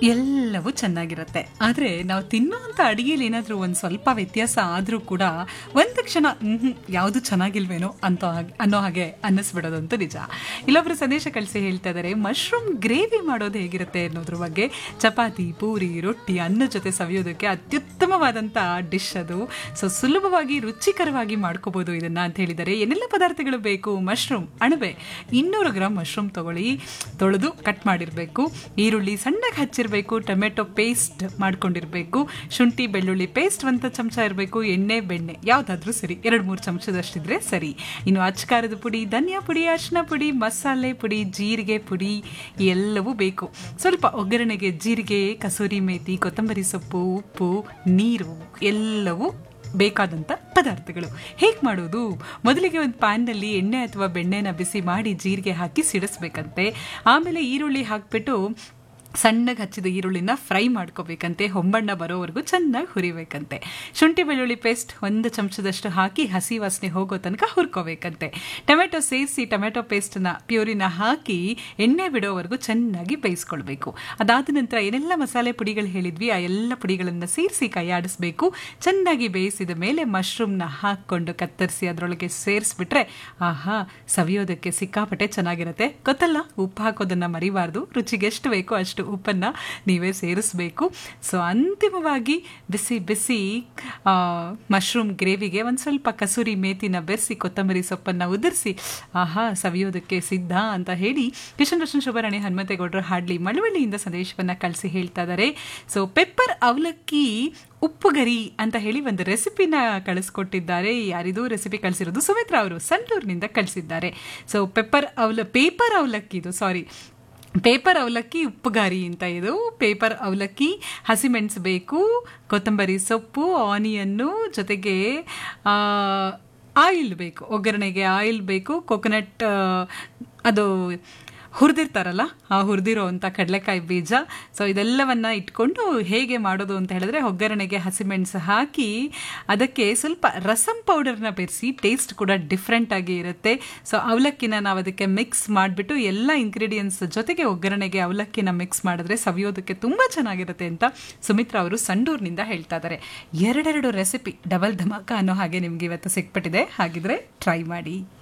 ಎಲ್ಲವೂ ಚೆನ್ನಾಗಿರುತ್ತೆ ಆದರೆ ನಾವು ತಿನ್ನೋವಂಥ ಅಡುಗೆಲಿ ಏನಾದರೂ ಒಂದು ಸ್ವಲ್ಪ ವ್ಯತ್ಯಾಸ ಆದರೂ ಕೂಡ ಒಂದು ಕ್ಷಣ ಯಾವುದು ಚೆನ್ನಾಗಿಲ್ವೇನೋ ಅಂತ ಹಾಗೆ ಅನ್ನೋ ಹಾಗೆ ಅನ್ನಿಸ್ಬಿಡೋದಂತೂ ನಿಜ ಇಲ್ಲೊಬ್ರು ಸಂದೇಶ ಕಳಿಸಿ ಹೇಳ್ತಾ ಇದ್ದಾರೆ ಮಶ್ರೂಮ್ ಗ್ರೇವಿ ಮಾಡೋದು ಹೇಗಿರುತ್ತೆ ಅನ್ನೋದ್ರ ಬಗ್ಗೆ ಚಪಾತಿ ಪೂರಿ ರೊಟ್ಟಿ ಅನ್ನ ಜೊತೆ ಸವಿಯೋದಕ್ಕೆ ಅತ್ಯುತ್ತಮವಾದಂಥ ಡಿಶ್ ಅದು ಸೊ ಸುಲಭವಾಗಿ ರುಚಿಕರವಾಗಿ ಮಾಡ್ಕೋಬೋದು ಇದನ್ನು ಅಂತ ಹೇಳಿದ್ದಾರೆ ಏನೆಲ್ಲ ಪದಾರ್ಥಗಳು ಬೇಕು ಮಶ್ರೂಮ್ ಅಣಬೆ ಇನ್ನೂರು ಗ್ರಾಮ್ ಮಶ್ರೂಮ್ ತಗೊಳ್ಳಿ ತೊಳೆದು ಕಟ್ ಮಾಡಿರಬೇಕು ಈರುಳ್ಳಿ ಸಣ್ಣಗೆ ಹಚ್ಚಿರಬೇಕು ಟೊಮೆಟೊ ಪೇಸ್ಟ್ ಮಾಡ್ಕೊಂಡಿರಬೇಕು ಶುಂಠಿ ಬೆಳ್ಳುಳ್ಳಿ ಪೇಸ್ಟ್ ಒಂದು ಚಮಚ ಇರಬೇಕು ಎಣ್ಣೆ ಬೆಣ್ಣೆ ಯಾವುದಾದ್ರೂ ಸರಿ ಎರಡು ಮೂರು ಚಮಚದಷ್ಟಿದ್ರೆ ಸರಿ ಇನ್ನು ಅಚ್ಕಾರದ ಪುಡಿ ಧನಿಯಾ ಪುಡಿ ಅರಿಶಿನ ಪುಡಿ ಮಸಾಲೆ ಪುಡಿ ಜೀರಿಗೆ ಪುಡಿ ಎಲ್ಲವೂ ಬೇಕು ಸ್ವಲ್ಪ ಒಗ್ಗರಣೆಗೆ ಜೀರಿಗೆ ಕಸೂರಿ ಮೇಥಿ ಕೊತ್ತಂಬರಿ ಸೊಪ್ಪು ಉಪ್ಪು ನೀರು ಎಲ್ಲವೂ ಬೇಕಾದಂಥ ಪದಾರ್ಥಗಳು ಹೇಗೆ ಮಾಡೋದು ಮೊದಲಿಗೆ ಒಂದು ಪ್ಯಾನ್ನಲ್ಲಿ ಎಣ್ಣೆ ಅಥವಾ ಬೆಣ್ಣೆನ ಬಿಸಿ ಮಾಡಿ ಜೀರಿಗೆ ಹಾಕಿ ಸಿಡಿಸ್ಬೇಕಂತೆ ಆಮೇಲೆ ಈರುಳ್ಳಿ ಹಾಕಿಬಿಟ್ಟು ಸಣ್ಣಗೆ ಹಚ್ಚಿದ ಈರುಳ್ಳಿನ ಫ್ರೈ ಮಾಡ್ಕೋಬೇಕಂತೆ ಹೊಂಬಣ್ಣ ಬರೋವರೆಗೂ ಚೆನ್ನಾಗಿ ಹುರಿಬೇಕಂತೆ ಶುಂಠಿ ಬೆಳ್ಳುಳ್ಳಿ ಪೇಸ್ಟ್ ಒಂದು ಚಮಚದಷ್ಟು ಹಾಕಿ ಹಸಿ ವಾಸನೆ ಹೋಗೋ ತನಕ ಹುರ್ಕೋಬೇಕಂತೆ ಟೊಮೆಟೊ ಸೇರಿಸಿ ಟೊಮೆಟೊ ಪೇಸ್ಟನ್ನ ಪ್ಯೂರಿನ ಹಾಕಿ ಎಣ್ಣೆ ಬಿಡೋವರೆಗೂ ಚೆನ್ನಾಗಿ ಬೇಯಿಸ್ಕೊಳ್ಬೇಕು ಅದಾದ ನಂತರ ಏನೆಲ್ಲ ಮಸಾಲೆ ಪುಡಿಗಳು ಹೇಳಿದ್ವಿ ಆ ಎಲ್ಲ ಪುಡಿಗಳನ್ನು ಸೇರಿಸಿ ಕೈಯಾಡಿಸ್ಬೇಕು ಚೆನ್ನಾಗಿ ಬೇಯಿಸಿದ ಮೇಲೆ ಮಶ್ರೂಮ್ನ ಹಾಕ್ಕೊಂಡು ಕತ್ತರಿಸಿ ಅದರೊಳಗೆ ಸೇರಿಸ್ಬಿಟ್ರೆ ಆಹಾ ಸವಿಯೋದಕ್ಕೆ ಸಿಕ್ಕಾಪಟ್ಟೆ ಚೆನ್ನಾಗಿರುತ್ತೆ ಗೊತ್ತಲ್ಲ ಉಪ್ಪು ಹಾಕೋದನ್ನು ಮರಿಬಾರ್ದು ರುಚಿಗೆ ಎಷ್ಟು ಬೇಕೋ ಅಷ್ಟು ಉಪ್ಪನ್ನು ನೀವೇ ಸೇರಿಸ್ಬೇಕು ಸೊ ಅಂತಿಮವಾಗಿ ಬಿಸಿ ಬಿಸಿ ಮಶ್ರೂಮ್ ಗ್ರೇವಿಗೆ ಒಂದು ಸ್ವಲ್ಪ ಕಸೂರಿ ಮೇತಿನ ಬೆರೆಸಿ ಕೊತ್ತಂಬರಿ ಸೊಪ್ಪನ್ನು ಉದುರಿಸಿ ಆಹಾ ಸವಿಯೋದಕ್ಕೆ ಸಿದ್ಧ ಅಂತ ಹೇಳಿ ಕಿಶನ್ ರೋಷನ್ ಶುಭರಾಣಿ ಹನುಮಂತೇಗೌಡರು ಹಾಡ್ಲಿ ಮಳವಳ್ಳಿಯಿಂದ ಸಂದೇಶವನ್ನು ಕಳಿಸಿ ಹೇಳ್ತಾ ಇದ್ದಾರೆ ಸೊ ಪೆಪ್ಪರ್ ಅವಲಕ್ಕಿ ಉಪ್ಪುಗರಿ ಅಂತ ಹೇಳಿ ಒಂದು ರೆಸಿಪಿನ ಕಳಿಸ್ಕೊಟ್ಟಿದ್ದಾರೆ ಯಾರಿದು ರೆಸಿಪಿ ಕಳಿಸಿರೋದು ಸುಮಿತ್ರಾ ಅವರು ಸಂಡೂರಿನಿಂದ ಕಳಿಸಿದ್ದಾರೆ ಸೊ ಪೆಪ್ಪರ್ ಅವಲ ಪೇಪರ್ ಅವಲಕ್ಕಿದು ಸಾರಿ ಪೇಪರ್ ಅವಲಕ್ಕಿ ಉಪ್ಪುಗಾರಿ ಅಂತ ಇದು ಪೇಪರ್ ಅವಲಕ್ಕಿ ಹಸಿಮೆಣಸು ಬೇಕು ಕೊತ್ತಂಬರಿ ಸೊಪ್ಪು ಆನಿಯನ್ನು ಜೊತೆಗೆ ಆಯಿಲ್ ಬೇಕು ಒಗ್ಗರಣೆಗೆ ಆಯಿಲ್ ಬೇಕು ಕೊಕೊನಟ್ ಅದು ಹುರಿದಿರ್ತಾರಲ್ಲ ಆ ಹುರಿದಿರೋ ಅಂಥ ಕಡಲೆಕಾಯಿ ಬೀಜ ಸೊ ಇದೆಲ್ಲವನ್ನ ಇಟ್ಕೊಂಡು ಹೇಗೆ ಮಾಡೋದು ಅಂತ ಹೇಳಿದ್ರೆ ಒಗ್ಗರಣೆಗೆ ಹಸಿಮೆಣಸು ಹಾಕಿ ಅದಕ್ಕೆ ಸ್ವಲ್ಪ ರಸಂ ಪೌಡರ್ನ ಬೆರೆಸಿ ಟೇಸ್ಟ್ ಕೂಡ ಡಿಫ್ರೆಂಟ್ ಆಗಿ ಇರುತ್ತೆ ಸೊ ಅವಲಕ್ಕಿನ ನಾವು ಅದಕ್ಕೆ ಮಿಕ್ಸ್ ಮಾಡಿಬಿಟ್ಟು ಎಲ್ಲ ಇಂಗ್ರೀಡಿಯೆಂಟ್ಸ್ ಜೊತೆಗೆ ಒಗ್ಗರಣೆಗೆ ಅವಲಕ್ಕಿನ ಮಿಕ್ಸ್ ಮಾಡಿದ್ರೆ ಸವಿಯೋದಕ್ಕೆ ತುಂಬ ಚೆನ್ನಾಗಿರುತ್ತೆ ಅಂತ ಸುಮಿತ್ರಾ ಅವರು ಸಂಡೂರಿನಿಂದ ಹೇಳ್ತಾ ಇದ್ದಾರೆ ಎರಡೆರಡು ರೆಸಿಪಿ ಡಬಲ್ ಧಮಾಕ ಅನ್ನೋ ಹಾಗೆ ನಿಮಗೆ ಇವತ್ತು ಸಿಕ್ಬಿಟ್ಟಿದೆ ಹಾಗಿದ್ರೆ ಟ್ರೈ ಮಾಡಿ